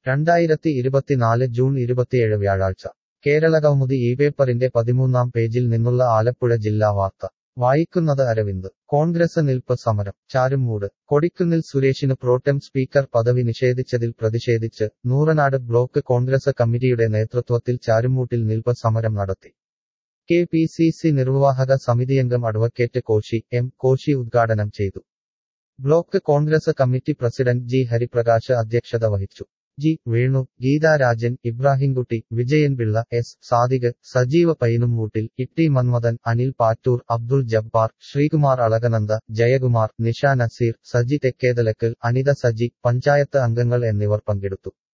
രണ്ടായിരത്തി ഇരുപത്തിനാല് ജൂൺ ഇരുപത്തിയേഴ് വ്യാഴാഴ്ച കേരളകൗമുദി ഈ പേപ്പറിന്റെ പതിമൂന്നാം പേജിൽ നിന്നുള്ള ആലപ്പുഴ ജില്ലാ വാർത്ത വായിക്കുന്നത് അരവിന്ദ് കോൺഗ്രസ് നിൽപ്പ് സമരം ചാരുമൂട് കൊടിക്കുന്നിൽ സുരേഷിന് പ്രോട്ടം സ്പീക്കർ പദവി നിഷേധിച്ചതിൽ പ്രതിഷേധിച്ച് നൂറനാട് ബ്ലോക്ക് കോൺഗ്രസ് കമ്മിറ്റിയുടെ നേതൃത്വത്തിൽ ചാരുമൂട്ടിൽ നിൽപ്പ് സമരം നടത്തി കെ പി സി സി നിർവാഹക സമിതിയംഗം അഡ്വക്കേറ്റ് കോശി എം കോശി ഉദ്ഘാടനം ചെയ്തു block Congress committee president G Hariprakash അധ്യക്ഷത വഹിച്ചു ജി വേണു ഗീതാരാജൻ ഇബ്രാഹിംകുട്ടി വിജയൻപിള്ള എസ് സാദിഖ് സജീവ പൈനുംമൂട്ടിൽ ഇട്ടി മന്മഥൻ അനിൽ പാറ്റൂർ അബ്ദുൾ ജബ്ബാർ ശ്രീകുമാർ അളകനന്ദ ജയകുമാർ നിഷ നസീർ സജി തെക്കേതലക്കൽ അനിത സജി പഞ്ചായത്ത് അംഗങ്ങൾ എന്നിവർ പങ്കെടുത്തു